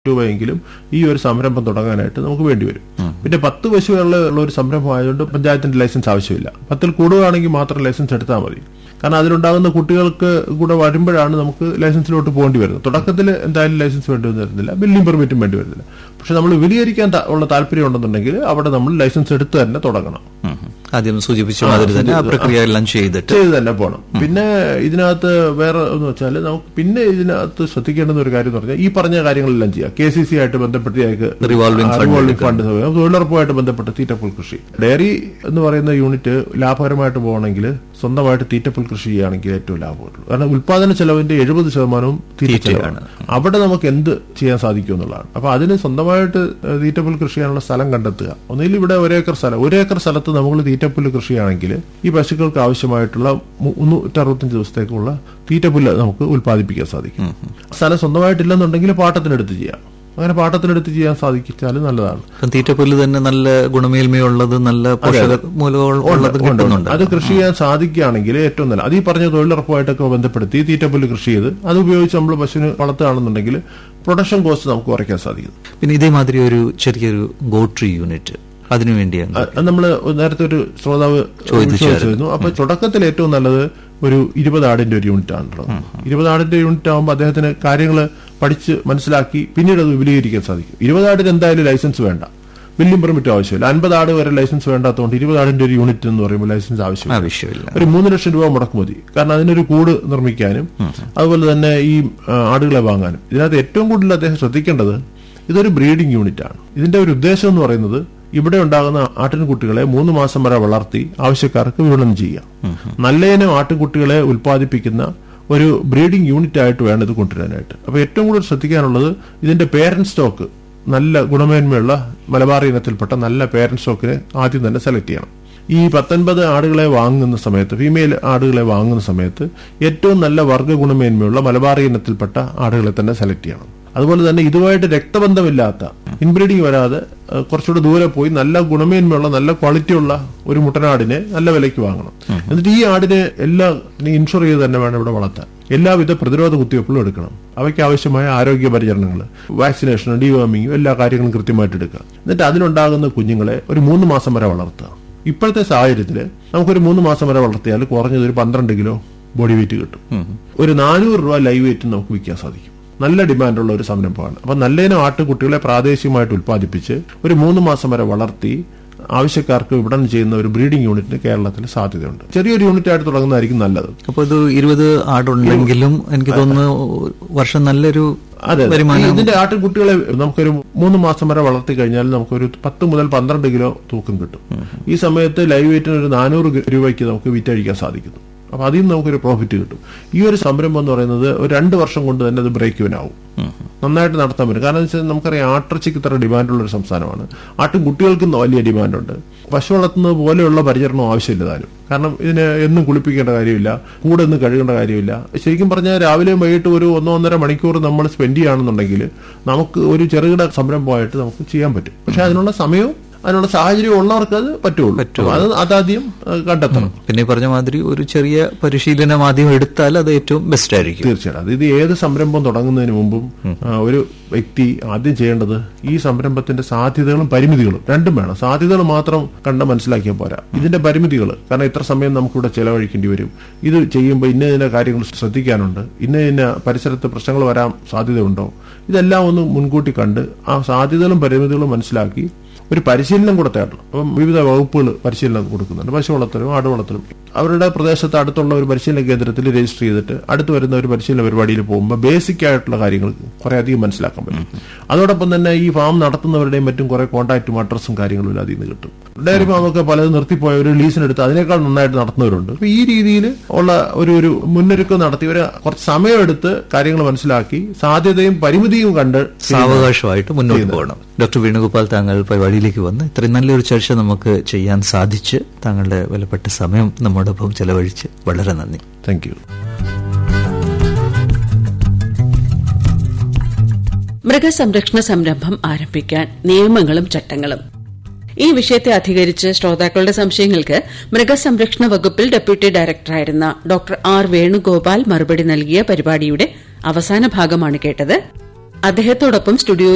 രൂപയെങ്കിലും ഈ ഒരു സംരംഭം തുടങ്ങാനായിട്ട് നമുക്ക് വേണ്ടി വരും പിന്നെ പത്ത് പശുവുള്ള ഉള്ള ഒരു സംരംഭം ആയതുകൊണ്ട് പഞ്ചായത്തിന്റെ ലൈസൻസ് ആവശ്യമില്ല പത്തിൽ കൂടുകയാണെങ്കിൽ മാത്രം ലൈസൻസ് എടുത്താൽ മതി കാരണം അതിലുണ്ടാകുന്ന കുട്ടികൾക്ക് കൂടെ വരുമ്പോഴാണ് നമുക്ക് ലൈസൻസിലോട്ട് പോകേണ്ടി വരുന്നത് തുടക്കത്തിൽ എന്തായാലും ലൈസൻസ് വേണ്ടി വരുന്നില്ല ബില്ലിംഗ് പെർമിറ്റും വേണ്ടി വരുന്നില്ല പക്ഷെ നമ്മൾ വിപുലീകരിക്കാൻ ത- ഉള്ള താല്പര്യം ഉണ്ടെന്നുണ്ടെങ്കിൽ അവിടെ നമ്മൾ ലൈസൻസ് എടുത്ത് തന്നെ തുടങ്ങണം ഉം. ആദ്യം സൂചിപ്പിച്ച മാതിരി തന്നെ ആ പ്രക്രിയ എല്ലാം ചെയ്തിട്ട് ചെയ്ത് തന്നെ പോകണം പിന്നെ ഇതിനകത്ത് വേറെ എന്ന് വെച്ചാൽ നമുക്ക് പിന്നെ ഇതിനകത്ത് ശ്രദ്ധിക്കേണ്ടുന്ന ഒരു കാര്യം എന്ന് പറഞ്ഞാൽ ഈ പറഞ്ഞ കാര്യങ്ങളെല്ലാം ചെയ്യാം കെ സി സി ആയിട്ട് ബന്ധപ്പെട്ട് ഞങ്ങൾക്ക് Revolving fund റിവോൾവിംഗ് ഫണ്ട് സമയം തൊഴിലുറപ്പുമായിട്ട് ബന്ധപ്പെട്ട് തീറ്റപ്പുൽ കൃഷി ഡയറി എന്ന് പറയുന്ന യൂണിറ്റ് ലാഭകരമായിട്ട് പോകണമെങ്കിൽ സ്വന്തമായിട്ട് തീറ്റപ്പുൽ കൃഷി ചെയ്യുകയാണെങ്കിൽ ഏറ്റവും ലാഭമുള്ളൂ കാരണം ഉൽപാദന ചെലവിന്റെ എഴുപത് ശതമാനവും തീറ്റ ചെലവാണ് അവിടെ നമുക്ക് എന്ത് ചെയ്യാൻ സാധിക്കും എന്നുള്ളതാണ് അപ്പൊ അതിന് സ്വന്തമായിട്ട് ഏഹ്, തീറ്റപ്പുൽ കൃഷി ചെയ്യാനുള്ള സ്ഥലം കണ്ടെത്തുക ഒന്നുകിൽ ഇവിടെ ഒരേക്കർ സ്ഥലം ഒരേക്കർ സ്ഥലത്ത് നമ്മൾ തീറ്റപ്പുല്ല് കൃഷിയാണെങ്കിൽ ഈ പശുക്കൾക്ക് ആവശ്യമായിട്ടുള്ള മുന്നൂറ്ററുപത്തഞ്ച് ദിവസത്തേക്കുള്ള തീറ്റപ്പുല്ല് നമുക്ക് ഉൽപ്പാദിപ്പിക്കാൻ സാധിക്കും സ്ഥലം സ്വന്തമായിട്ടില്ലെന്നുണ്ടെങ്കിൽ പാട്ടത്തിനെടുത്ത് ചെയ്യാം അങ്ങനെ പാട്ടത്തിനെടുത്ത് ചെയ്യാൻ സാധിച്ചാൽ നല്ലതാണ് ഇപ്പം തീറ്റപ്പുല്ല് തന്നെ നല്ല ഗുണമേന്മയുള്ളത് നല്ല പോഷക മൂലകം ഉള്ളത് ഉണ്ട്, ഉണ്ട്. കിട്ടുന്നുണ്ട് അത് കൃഷി ചെയ്യാൻ സാധിക്കുകയാണെങ്കിൽ ഏറ്റവും നല്ല അത് ഈ പറഞ്ഞ തൊഴിലുറപ്പുമായിട്ടൊക്കെ ബന്ധപ്പെടുത്തി തീറ്റപ്പുല്ല് കൃഷി ചെയ്ത് അത് ഉപയോഗിച്ച് നമ്മൾ പശുവിന് വളർത്തുകയാണെന്നുണ്ടെങ്കിൽ പ്രൊഡക്ഷൻ കോസ്റ്റ് നമുക്ക് കുറയ്ക്കാൻ സാധിക്കും പിന്നെ ഇതേമാതിരി ഒരു ചെറിയൊരു ഗോട്രി യൂണിറ്റ് അതിനുവേണ്ടിയാണ് അത് നമ്മൾ നേരത്തെ ഒരു ശ്രോതാവ് ചോദിച്ചിരുന്നു അപ്പൊ തുടക്കത്തിൽ ഏറ്റവും നല്ലത് ഒരു ഇരുപത് ആടിന്റെ ഒരു യൂണിറ്റ് ആണുള്ളത് ഇരുപത് ആടിന്റെ യൂണിറ്റ് ആകുമ്പോൾ അദ്ദേഹത്തിന് കാര്യങ്ങൾ പഠിച്ച് മനസ്സിലാക്കി പിന്നീട് അത് വിപുലീകരിക്കാൻ സാധിക്കും ഇരുപത് ആടിന് എന്തായാലും ലൈസൻസ് വേണ്ട ബില്ലിംഗ് പെർമിറ്റ് ആവശ്യമില്ല അൻപത് ആട് വരെ ലൈസൻസ് വേണ്ടാത്തതുകൊണ്ട് ഇരുപത് ആടിന്റെ ഒരു യൂണിറ്റ് എന്ന് പറയുമ്പോൾ ലൈസൻസ് ആവശ്യമില്ല ആവശ്യമില്ല ഒരു മൂന്ന് ലക്ഷം രൂപ മുടക്ക് മതി കാരണം അതിനൊരു കൂട് നിർമ്മിക്കാനും അതുപോലെ തന്നെ ഈ ആ, ആടുകളെ വാങ്ങാനും ഇതിനകത്ത് ഏറ്റവും കൂടുതൽ അദ്ദേഹം ശ്രദ്ധിക്കേണ്ടത് ഇതൊരു ബ്രീഡിംഗ് യൂണിറ്റ് ആണ് ഇതിന്റെ ഒരു ഉദ്ദേശം എന്ന് പറയുന്നത് ഇവിടെ ഉണ്ടാകുന്ന ആട്ടിൻകുട്ടികളെ മൂന്ന് മാസം വരെ വളർത്തി ആവശ്യക്കാർക്ക് വിപണനം ചെയ്യാം നല്ലയിനം ആട്ടിൻകുട്ടികളെ ഉൽപ്പാദിപ്പിക്കുന്ന ഒരു ബ്രീഡിംഗ് യൂണിറ്റ് ആയിട്ട് വേണം ഇത് കൊണ്ടുവരാനായിട്ട് അപ്പൊ ഏറ്റവും കൂടുതൽ ശ്രദ്ധിക്കാനുള്ളത് ഇതിന്റെ പേരന്റ് സ്റ്റോക്ക് നല്ല ഗുണമേന്മയുള്ള മലബാർ ഇനത്തിൽപ്പെട്ട നല്ല പേരന്റ് സ്റ്റോക്കിനെ ആദ്യം തന്നെ സെലക്ട് ചെയ്യണം ഈ പത്തൊൻപത് ആടുകളെ വാങ്ങുന്ന സമയത്ത് ഫീമെയിൽ ആടുകളെ വാങ്ങുന്ന സമയത്ത് ഏറ്റവും നല്ല വർഗ്ഗ ഗുണമേന്മയുള്ള മലബാറി ഇനത്തിൽപ്പെട്ട ആടുകളെ തന്നെ സെലക്ട് ചെയ്യണം അതുപോലെ തന്നെ ഇതുമായിട്ട് രക്തബന്ധമില്ലാത്ത ഇൻബ്രീഡിംഗ് വരാതെ ഏഹ്, കുറച്ചുകൂടെ ദൂരെ പോയി നല്ല ഗുണമേന്മയുള്ള നല്ല ക്വാളിറ്റിയുള്ള ഒരു മുട്ടനാടിനെ നല്ല വിലയ്ക്ക് വാങ്ങണം എന്നിട്ട് ഈ ആടിനെ എല്ലാം ഇൻഷുർ ചെയ്ത് തന്നെ വേണം ഇവിടെ വളർത്താൻ എല്ലാവിധ പ്രതിരോധ കുത്തിവയ്പ്പുകളും എടുക്കണം അവയ്ക്ക് ആവശ്യമായ ആരോഗ്യ പരിചരണങ്ങൾ വാക്സിനേഷനും ഡിവേമിങ്ങും എല്ലാ കാര്യങ്ങളും കൃത്യമായിട്ട് എടുക്കുക എന്നിട്ട് അതിലുണ്ടാകുന്ന കുഞ്ഞുങ്ങളെ ഒരു മൂന്ന് മാസം വരെ വളർത്തുക ഇപ്പോഴത്തെ സാഹചര്യത്തിൽ നമുക്കൊരു മൂന്ന് മാസം വരെ വളർത്തിയാൽ കുറഞ്ഞത് ഒരു പന്ത്രണ്ട് കിലോ ബോഡി വെയിറ്റ് കിട്ടും ഒരു നാനൂറ് രൂപ ലൈവ് വെയിറ്റ് നമുക്ക് വിൽക്കാൻ സാധിക്കും നല്ല ഡിമാൻഡുള്ള ഒരു സംരംഭമാണ് അപ്പൊ നല്ലതിനും ആട്ടുകുട്ടികളെ പ്രാദേശികമായിട്ട് ഉൽപ്പാദിപ്പിച്ച് ഒരു മൂന്ന് മാസം വരെ വളർത്തി ആവശ്യക്കാർക്ക് വിപണനം ചെയ്യുന്ന ഒരു ബ്രീഡിംഗ് യൂണിറ്റിന് കേരളത്തിൽ സാധ്യതയുണ്ട് ചെറിയൊരു യൂണിറ്റ് ആയിട്ട് തുടങ്ങുന്നതായിരിക്കും നല്ലത് അപ്പൊ ഇത് ഇരുപത് ആടുണ്ടെങ്കിലും എനിക്ക് തോന്നുന്നു വർഷം നല്ലൊരു അതെ അതെ. വരുമാനം ഈ ഇതിന്റെ ആട്ടിൻകുട്ടികളെ നമുക്കൊരു മൂന്ന് മാസം വരെ വളർത്തി കഴിഞ്ഞാൽ നമുക്കൊരു പത്ത് മുതൽ പന്ത്രണ്ട് കിലോ തൂക്കം കിട്ടും ഈ സമയത്ത് ലൈവ് വെയിറ്റിന് ഒരു നാനൂറ് രൂപയ്ക്ക് നമുക്ക് വിറ്റഴിക്കാൻ സാധിക്കുന്നു അപ്പൊ അതിൽ നിന്ന് നമുക്കൊരു പ്രോഫിറ്റ് കിട്ടും ഈ ഒരു സംരംഭം എന്ന് പറയുന്നത് ഒരു രണ്ട് വർഷം കൊണ്ട് തന്നെ അത് ബ്രേക്ക് ഇവനാവും നന്നായിട്ട് നടത്താൻ പറ്റും കാരണം എന്ന് വെച്ചാൽ നമുക്കറിയാം ആട്ടിറച്ചിക്ക് ഇത്ര ഡിമാൻഡുള്ള ഒരു സംസ്ഥാനമാണ് ആട്ടും കുട്ടികൾക്കും വലിയ ഡിമാൻഡുണ്ട് പശു വളർത്തുന്നത് പോലെയുള്ള പരിചരണം ആവശ്യമില്ല താനും കാരണം ഇതിനെ എന്നും കുളിപ്പിക്കേണ്ട കാര്യമില്ല കൂടെ നിന്ന് കഴുകേണ്ട കാര്യമില്ല ശരിക്കും പറഞ്ഞാൽ രാവിലെയും വൈകിട്ട് ഒരു ഒന്നോ ഒന്നര മണിക്കൂർ നമ്മൾ സ്പെൻഡ് ചെയ്യുകയാണെന്നുണ്ടെങ്കിൽ നമുക്ക് ഒരു ചെറുകിട സംരംഭമായിട്ട് നമുക്ക് ചെയ്യാൻ പറ്റും പക്ഷെ അതിനുള്ള സമയവും അതിനുള്ള സാഹചര്യം ഉള്ളവർക്ക് അത് പറ്റുള്ളൂ അപ്പൊ അത് അതാദ്യം ഏഹ്, കണ്ടെത്തണം പിന്നെ ഈ പറഞ്ഞ മാതിരി ഒരു ചെറിയ പരിശീലനം ആദ്യം എടുത്താൽ അത് ഏറ്റവും ബെസ്റ്റ് ആയിരിക്കും തീർച്ചയായിട്ടും അത് ഇത് ഏത് സംരംഭം തുടങ്ങുന്നതിന് മുമ്പും ആ, ഒരു വ്യക്തി ആദ്യം ചെയ്യേണ്ടത് ഈ സംരംഭത്തിന്റെ സാധ്യതകളും പരിമിതികളും രണ്ടും വേണം സാധ്യതകൾ മാത്രം കണ്ട് മനസ്സിലാക്കിയാൽ പോരാ ഇതിന്റെ പരിമിതികൾ കാരണം ഇത്ര സമയം നമുക്കിവിടെ ചെലവഴിക്കേണ്ടി വരും ഇത് ചെയ്യുമ്പോൾ ഇന്ന ഇന്ന കാര്യങ്ങൾ ശ്രദ്ധിക്കാനുണ്ട് ഇന്ന ഇന്ന പരിസരത്ത് പ്രശ്നങ്ങൾ വരാൻ സാധ്യതയുണ്ടോ ഇതെല്ലാം ഒന്ന് മുൻകൂട്ടി കണ്ട് ആ സാധ്യതകളും പരിമിതികളും മനസ്സിലാക്കി ഒരു പരിശീലനം കൂടെ തേടണം അപ്പം വിവിധ വകുപ്പുകൾ പരിശീലനം കൊടുക്കുന്നുണ്ട് പശു വളർത്തലും ആട് വളർത്തലും അവരുടെ പ്രദേശത്ത് അടുത്തുള്ള ഒരു പരിശീലന കേന്ദ്രത്തിൽ രജിസ്റ്റർ ചെയ്തിട്ട് അടുത്ത് വരുന്ന ഒരു പരിശീലന പരിപാടിയിൽ പോകുമ്പോൾ ബേസിക് ആയിട്ടുള്ള കാര്യങ്ങൾ കുറെ അധികം മനസ്സിലാക്കാൻ പറ്റും അതോടൊപ്പം തന്നെ ഈ ഫാം നടത്തുന്നവരുടെയും മറ്റും കുറെ കോൺടാക്റ്റും അഡ്രസ്സും കാര്യങ്ങളും എല്ലാം അതിൽ നിന്ന് കിട്ടും ഡയറി ഫാമൊക്കെ പലതും നിർത്തിപ്പോയ ഒരു ലീസിനെടുത്ത് അതിനേക്കാൾ നന്നായിട്ട് നടത്തുന്നവരുണ്ട് അപ്പൊ ഈ രീതിയിൽ ഉള്ള ഒരു ഒരു മുന്നൊരുക്കം നടത്തി ഒരു കുറച്ച് സമയമെടുത്ത് കാര്യങ്ങൾ മനസ്സിലാക്കി സാധ്യതയും പരിമിതിയും കണ്ട് സാവകാശമായിട്ട് മുന്നോട്ട് പോകണം ഡോക്ടർ വേണുഗോപാൽ താങ്കൾ പരിപാടിയിലേക്ക് വന്ന് ഇത്രയും നല്ലൊരു ചർച്ച നമുക്ക് ചെയ്യാൻ സാധിച്ച് താങ്കളുടെ വിലപ്പെട്ട സമയം നമ്മോടൊപ്പം ചെലവഴിച്ച് വളരെ നന്ദി താങ്ക് യു മൃഗസംരക്ഷണ സംരംഭം ആരംഭിക്കാൻ നിയമങ്ങളും ചട്ടങ്ങളും ഈ വിഷയത്തെ അധികരിച്ച് ശ്രോതാക്കളുടെ സംശയങ്ങൾക്ക് മൃഗസംരക്ഷണ വകുപ്പിൽ ഡെപ്യൂട്ടി ഡയറക്ടറായിരുന്ന ഡോക്ടർ ആർ വേണുഗോപാൽ മറുപടി നൽകിയ പരിപാടിയുടെ അവസാന ഭാഗമാണ് കേട്ടത് അദ്ദേഹത്തോടൊപ്പം സ്റ്റുഡിയോ